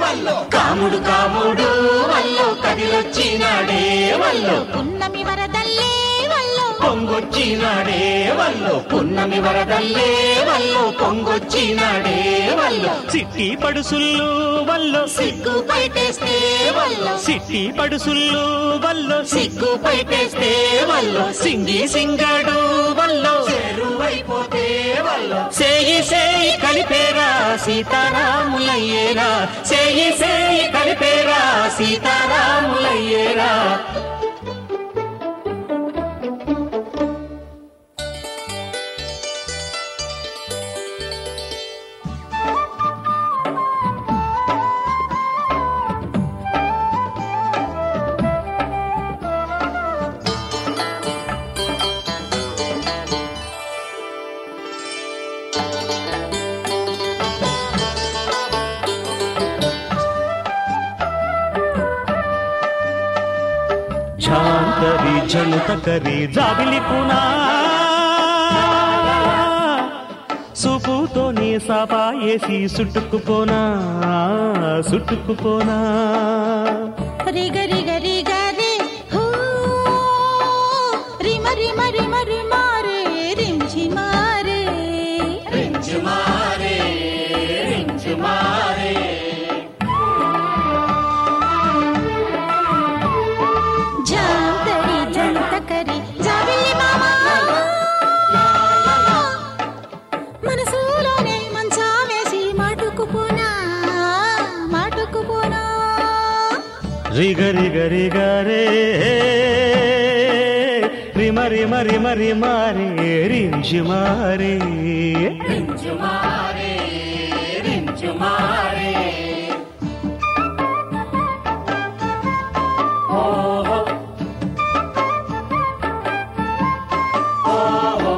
వల్లో కాముడు కాముడు వల్లో కదిలొచ్చినాడే వల్లో పున్నమి వరదల్లే వల్లో పొంగొచ్చినాడే వల్లో పున్నమి వరదల్లే వల్లో పొంగొచ్చినాడే వల్లో సిట్టి పడుసుళ్ళు వల్లో సిగ్గు పైటేస్తే వల్లో సిట్టి పడుసుళ్ళు వల్లో సిగ్గు పైటేస్తే వల్లో సింగి సింగడు వల్లో చెరువైపోతే వల్లో సేయి సేయి కలిపేరా సీతారాములయ్యేరా సేయి సేయి కలిపేరా సీతారాములయ్యేరా ఝాంతరి జనుతకరి జాబిలి పునా సుపుతోనే సాపా ఏసి సుట్టుకుపోనా సుట్టుకుపోనా రిగ రిగ రిగ రే హూ రిమ రిమ రిమ రిమ రే రించి మారే రించు మారే రించు మారే జాంతరి జంతకరి జాబిల్లి మామా మనసులోనే మంచా వేసి మాటుకుపోనా మాటుకుపోనా రిగ రిగ రిగ రే రిమ రిమ రిమ రిమ రే రింజి మారే రించు మారే రించు మారే ఓహో ఓహో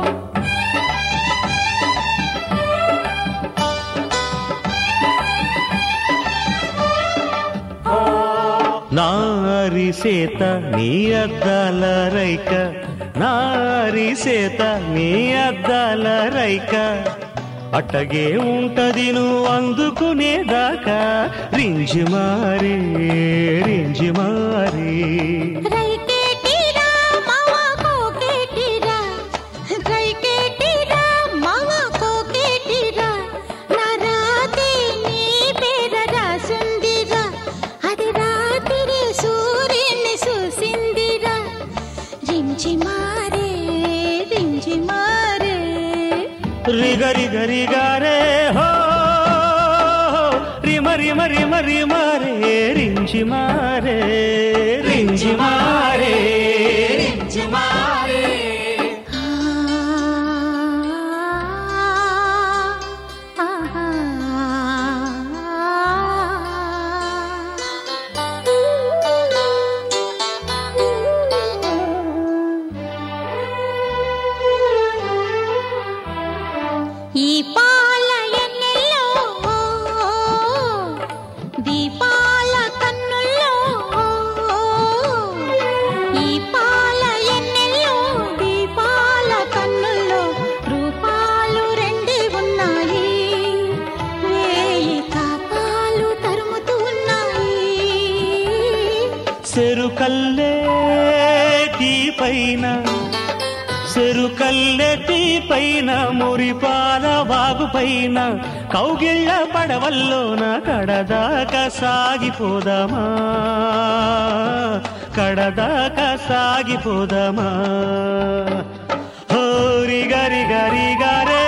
నారి సేత నీ అద్దాల రైక నారి సేత నీ అద్దాల రైక అట్టగే ఉంటది నువ్వు అందుకునేదాకా రింజి మారే రింజి మారే రైకేటిరా మావా కోకేటిరా రైకేటిరా మావా కోకేటిరా నా రాతే నీ పేర రాసుందిరా అది రాత్రి సూర్యుని చూసిందిరా రించి మారే రించి మారే రిగ రిగ రిగ రే హో రిమ రిమ రిమ రిమ రే రింజి మారే రింజి మారే రించు మారే ఈ పాల ఎన్నెల్లో దీపాల కన్నుల్లో ఈ పాల ఎన్నెల్లో దీపాల కన్నుల్లో రూపాలు రెండే ఉన్నాయి వేయి తాపాలు తరుముతూ ఉన్నాయి చెరుకల్లే పైన చెరుకల్లెటి పైన మురిపాల వాగు పైన కౌగిళ్ళ పడవల్లోన కడదాకా సాగిపోదామా కడదాకా సాగిపోదామా హోరి గరి గరి గరే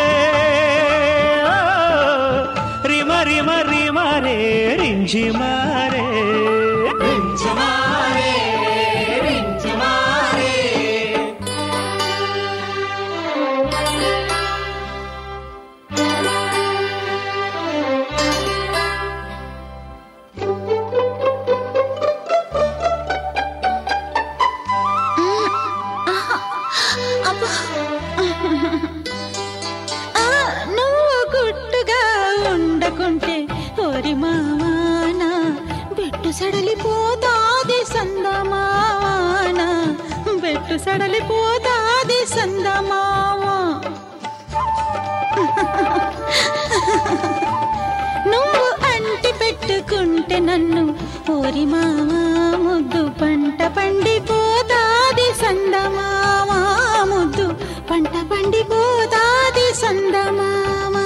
రిమ రిమ రిమ రే రింజి మారే రించు మారే రించు మారే అబ్బా ఆ, నువ్వు గుట్టుగా ఉండకుంటే ఓరి మావాన బెట్టు సడలిపోతాది సందమావాన బెట్టు సడలిపోతాది సందమావా నువ్వు అంటి పెట్టు తలుచుకుంటే నన్ను ఓరి మామా ముద్దు పంట పండిపోతాది సందమామా ముద్దు పంట పండిపోతాది సందమామా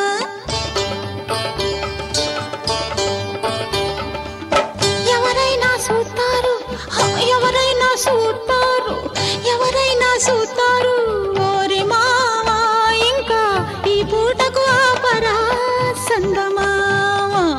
ఎవరైనా చూస్తారు హ, ఎవరైనా చూస్తారు ఎవరైనా చూస్తారు ఓరి మామా ఇంకా ఈ పూటకు ఆపరా సందమామా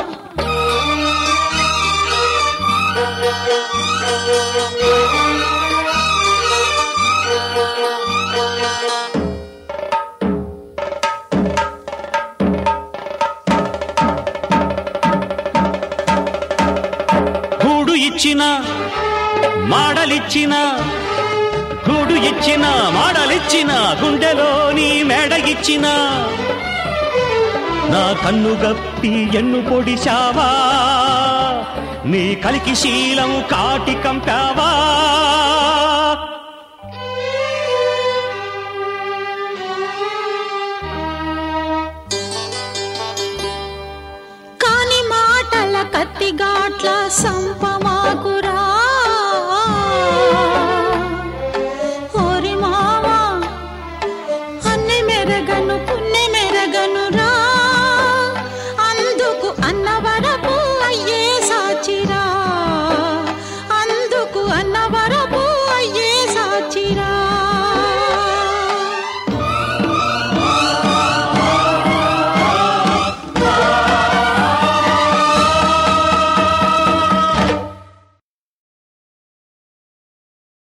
గూడు ఇచ్చిన మాడలిచ్చిన గూడు ఇచ్చిన మాడలిచ్చిన గుండెలోని మేడ ఇచ్చిన నా కన్ను గప్పి ఎన్ను పొడిచావా నీ కలికి శీలం కాటి కంపావా కాని మాటల కత్తిగాట్ల సా